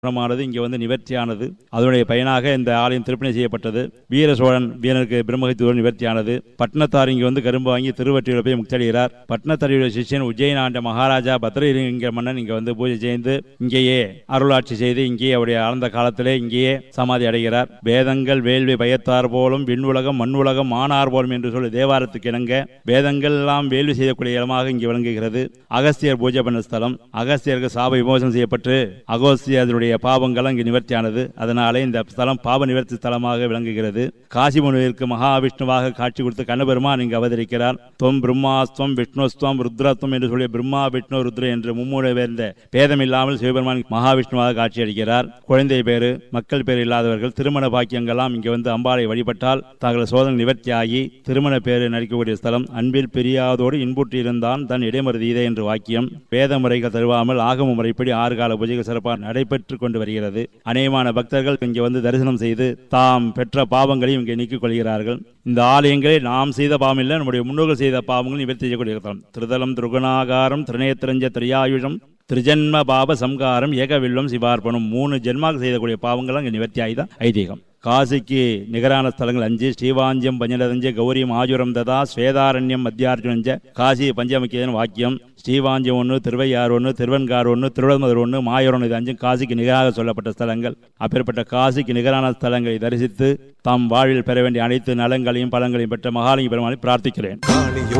பிரமானது இங்கே வந்து நிவர்த்தியானது அதனுடைய பயனாக இந்த ஆலயம் திருப்பணி செய்யப்பட்டது வீர சோழன் வீரனுக்கு பிரம்மகத்துவம் நிவர்த்தியானது பட்டணத்தார் இங்கே வந்து கரும்பு வாங்கி திருவற்றியில் போய் முக்தடைகிறார் பட்டணத்தாரியுடைய சிஷ்யன் உஜ்ஜயின ஆண்ட மகாராஜா பத்ரலிங்க மன்னன் இங்கே வந்து பூஜை செய்து இங்கேயே அருளாட்சி செய்து இங்கேயே அவருடைய ஆழ்ந்த காலத்திலே இங்கேயே சமாதி அடைகிறார் வேதங்கள் வேள்வி பயத்தார் போலும் விண்ணுலகம் மண்ணுலகம் மானார் போலும் என்று சொல்லி தேவாரத்துக்கு இணங்க வேதங்கள் எல்லாம் வேள்வி செய்யக்கூடிய இடமாக இங்கே விளங்குகிறது அகஸ்தியர் பூஜை பண்ண ஸ்தலம் அகஸ்தியருக்கு சாப விமோசனம் செய்யப்பட்டு அகோஸ்தியருடைய பாவங்கள் அங்கு நிவர்த்தியானது அதனாலே இந்த ஸ்தலம் பாவ நிவர்த்தி ஸ்தலமாக விளங்குகிறது காசி முனிவிற்கு மகாவிஷ்ணுவாக காட்சி கொடுத்து கண்ணபெருமான் இங்கு அவதரிக்கிறார் தொம் பிரம்மாஸ்துவம் விஷ்ணுஸ்துவம் ருத்ரத்துவம் என்று சொல்லி பிரம்மா விஷ்ணு ருத்ர என்று மும்மூட வேர்ந்த பேதம் இல்லாமல் சிவபெருமான் மகாவிஷ்ணுவாக காட்சி அளிக்கிறார் குழந்தை பேரு மக்கள் பேர் இல்லாதவர்கள் திருமண பாக்கியங்கள்லாம் இங்கே வந்து அம்பாளை வழிபட்டால் தங்கள் சோதனை நிவர்த்தியாகி திருமண பேரு நடிக்கக்கூடிய ஸ்தலம் அன்பில் பிரியாதோடு இன்புற்று இருந்தான் தன் இடைமருதி இதே என்று வாக்கியம் வேத முறைகள் தருவாமல் ஆகம முறைப்படி ஆறு கால பூஜைகள் சிறப்பாக நடைபெற்று கொண்டு வருகிறது அநேகமான பக்தர்கள் இங்கே வந்து தரிசனம் செய்து தாம் பெற்ற பாவங்களையும் இங்கே நீக்கிக் கொள்கிறார்கள் இந்த ஆலயங்களே நாம் செய்த பாவம் இல்லை நம்முடைய முன்னோர்கள் செய்த பாவங்கள் நிவர்த்தி செய்யக்கூடிய ஸ்தலம் திருதலம் திருகுணாகாரம் திருநேத்திரஞ்ச திரியாயுஷம் திருஜன்ம பாப சம்காரம் ஏகவில்லம் சிவார்ப்பணம் மூணு ஜென்மாக செய்யக்கூடிய பாவங்கள் அங்கே நிவர்த்தி ஆகிதான் ஐதீகம் காசிக்கு நிகரான ஸ்தலங்கள் அஞ்சு ஸ்ரீவாஞ்சியம் பஞ்சநதஞ்ச கௌரியம் ஆஜுரம் ததா ஸ்வேதாரண்யம் மத்தியார்ஜுனஞ்ச காசி பஞ்சமுக்கியன் வாக்கியம் ஸ்ரீவாஞ்சியம் ஒன்று திருவையாறு ஒன்று திருவன்கார் ஒன்று திருவள்ளுவர் ஒன்று மாயூர் ஒன்று இது அஞ்சும் காசிக்கு நிகராக சொல்லப்பட்ட ஸ்தலங்கள் அப்பேற்பட்ட காசிக்கு நிகரான ஸ்தலங்களை தரிசித்து தாம் வாழ்வில் பெற வேண்டிய அனைத்து நலங்களையும் பலங்களையும் பெற்ற மகாலிங்க பெருமானை பிரார்த்திக்கிறேன் காளியோ